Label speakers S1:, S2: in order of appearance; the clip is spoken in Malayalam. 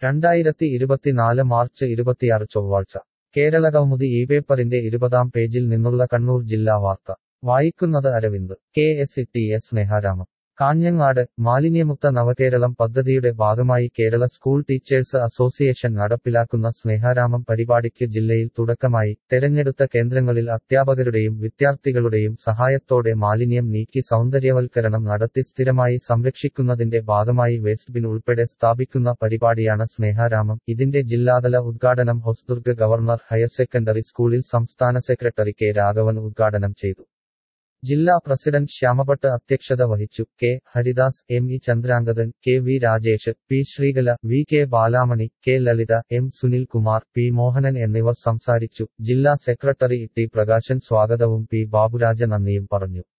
S1: രണ്ടായിരത്തി ഇരുപത്തിനാല് മാർച്ച് ഇരുപത്തിയാറ് ചൊവ്വാഴ്ച കേരള കൗമുദി ഈ പേപ്പറിന്റെ ഇരുപതാം പേജിൽ നിന്നുള്ള കണ്ണൂർ ജില്ലാ വാർത്ത വായിക്കുന്നത് Aravind K S T S Sneharamam Kanhangad മാലിന്യമുക്ത നവകേരളം പദ്ധതിയുടെ ഭാഗമായി കേരള സ്കൂൾ ടീച്ചേഴ്സ് അസോസിയേഷൻ നടപ്പിലാക്കുന്ന സ്നേഹാരാമം പരിപാടിക്ക് ജില്ലയിൽ തുടക്കമായി തെരഞ്ഞെടുത്ത കേന്ദ്രങ്ങളിൽ അധ്യാപകരുടെയും വിദ്യാർത്ഥികളുടെയും സഹായത്തോടെ മാലിന്യം നീക്കി സൗന്ദര്യവൽക്കരണം നടത്തി സ്ഥിരമായി സംരക്ഷിക്കുന്നതിന്റെ ഭാഗമായി വേസ്റ്റ് ബിൻ ഉൾപ്പെടെ സ്ഥാപിക്കുന്ന പരിപാടിയാണ് സ്നേഹാരാമം ഇതിന്റെ ജില്ലാതല ഉദ്ഘാടനം ഹൊസ്ദുർഗ് ഗവർണർ ഹയർ സെക്കൻഡറി സ്കൂളിൽ സംസ്ഥാന സെക്രട്ടറി കെ രാഘവൻ ഉദ്ഘാടനം ചെയ്തു ജില്ലാ പ്രസിഡന്റ് ശ്യാമഭട്ട് അധ്യക്ഷത വഹിച്ചു K Haridas M E Chandrangathan K V Rajesh P Sreekala V K Balamani K Lalitha M Sunil Kumar P Mohanan എന്നിവർ സംസാരിച്ചു ജില്ലാ സെക്രട്ടറി ടി പ്രകാശൻ സ്വാഗതവും പി ബാബുരാജ നന്ദിയും പറഞ്ഞു